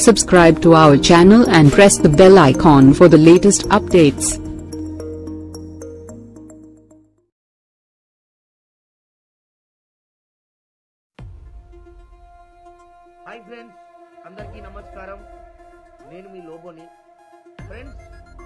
Subscribe to our channel and press the bell icon for the latest updates. Hi friends అందరికీ నమస్కారం నేను మీ లోబోని ఫ్రెండ్స్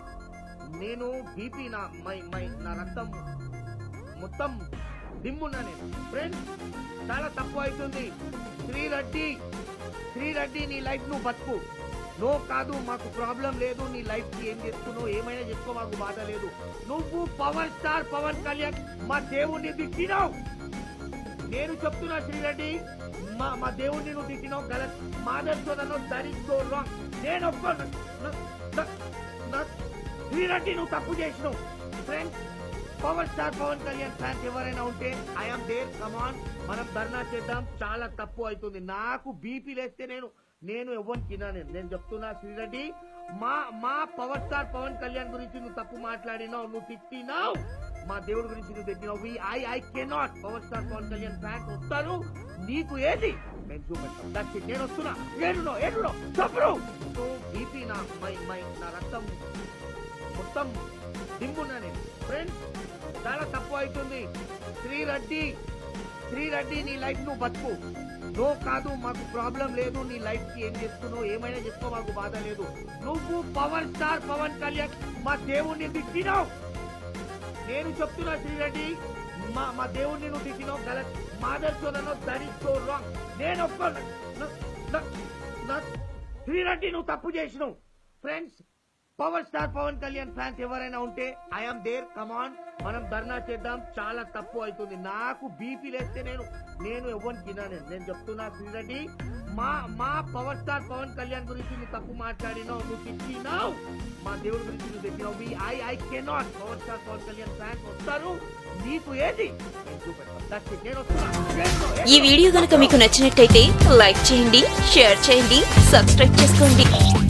నేను బీపీ నా మై మై నా రక్తం మొత్తం దిమ్మున్నా నేను ఫ్రెండ్స్ చాలా తక్కువ అవుతుంది శ్రీరెడ్డి శ్రీరెడ్డి నీ లైఫ్ నువ్వు బతుకు నో కాదు మాకు ప్రాబ్లం లేదు నీ లైఫ్ కి ఏం చేసుకున్నావు ఏమైనా చేసుకో మాకు బాధ లేదు నువ్వు పవర్ స్టార్ పవన్ కళ్యాణ్ మా దేవుణ్ణి దిక్కినావు నేను చెప్తున్నా శ్రీరెడ్డి మా మా దేవుడిని నువ్వు తిట్టినావు గలత్ మాదర్శోదను దరిద్రో రాంగ్ నేను ఒప్పుకోను న- న- న- శ్రీరెడ్డి నువ్వు తప్పు చేసినావు friends power star Pawan Kalyan fans ఎవరైనా ఉంటే ఐఎమ్ దేర్ కమాన్ మనం ధర్నా చేద్దాం చాలా తప్పు అవుతుంది నాకు బీపీ లేస్తే నేను నేను ఎవరికి తిన్నాను నేను చెప్తున్నా శ్రీరెడ్డి మా మా పవర్ స్టార్ పవన్ కళ్యాణ్ గురించి నువ్వు తప్పు మాట్లాడినావు నువ్వు తిట్టినావు మా దేవుడి గురించి నువ్వు తెచ్చినావు I I cannot power star Pawan Kalyan fans వస్తారు నీకు ఏది నేను చూపెట్టాను That's it. నేను వస్తున్నా ఏడునో ఏడునో చెప్పరు నువ్వు బీపీ నా మై మై నా రక్తం మొత్తం దిమ్మున్నా నేను ఫ్రెండ్స్ చాలా తప్పు అవుతుంది శ్రీరెడ్డి శ్రీరెడ్డి నీ లైఫ్ నువ్వు బతుకు నో కాదు మాకు ప్రాబ్లం లేదు నీ లైఫ్ కి ఏం చేసుకున్నావు ఏమైనా చేసుకో మాకు బాధ లేదు నువ్వు పవర్ స్టార్ పవన్ కళ్యాణ్ మా దేవుణ్ణి దిక్కినావు నేను చెప్తున్నా శ్రీరెడ్డి మా మా దేవుణ్ణి నువ్వు తిట్టినావు గలత్ మాదర్శోదను దరిద్రో రాంగ్ నేను ఒప్పుకోను న- న- న- శ్రీరెడ్డి నువ్వు తప్పు చేసినావు friends power star Pawan Kalyan fans ఎవరైనా ఉంటే ఐఎమ్ దేర్ కమాన్ మనం ధర్నా చేద్దాం చాలా తప్పు అవుతుంది నాకు బీపీ లేస్తే నేను నేను ఎవరికి తిన్నాను నేను చెప్తున్నా శ్రీరెడ్డి మా మా పవర్ స్టార్ పవన్ కళ్యాణ్ గురించి నువ్వు తప్పు మాట్లాడినావు నువ్వు తిట్టినావు మా దేవుడి గురించి నువ్వు తెచ్చినావు I I cannot power star Pawan Kalyan fans వస్తారు నీకు ఏది నేను చూపెడతాను That's it. నేను వస్తున్నా ఏడునో, ఈ ఏడునో. వీడియో గనుక మీకు నచ్చినట్టయితే లైక్ చేయండి షేర్ చేయండి సబ్స్క్రైబ్ చేసుకోండి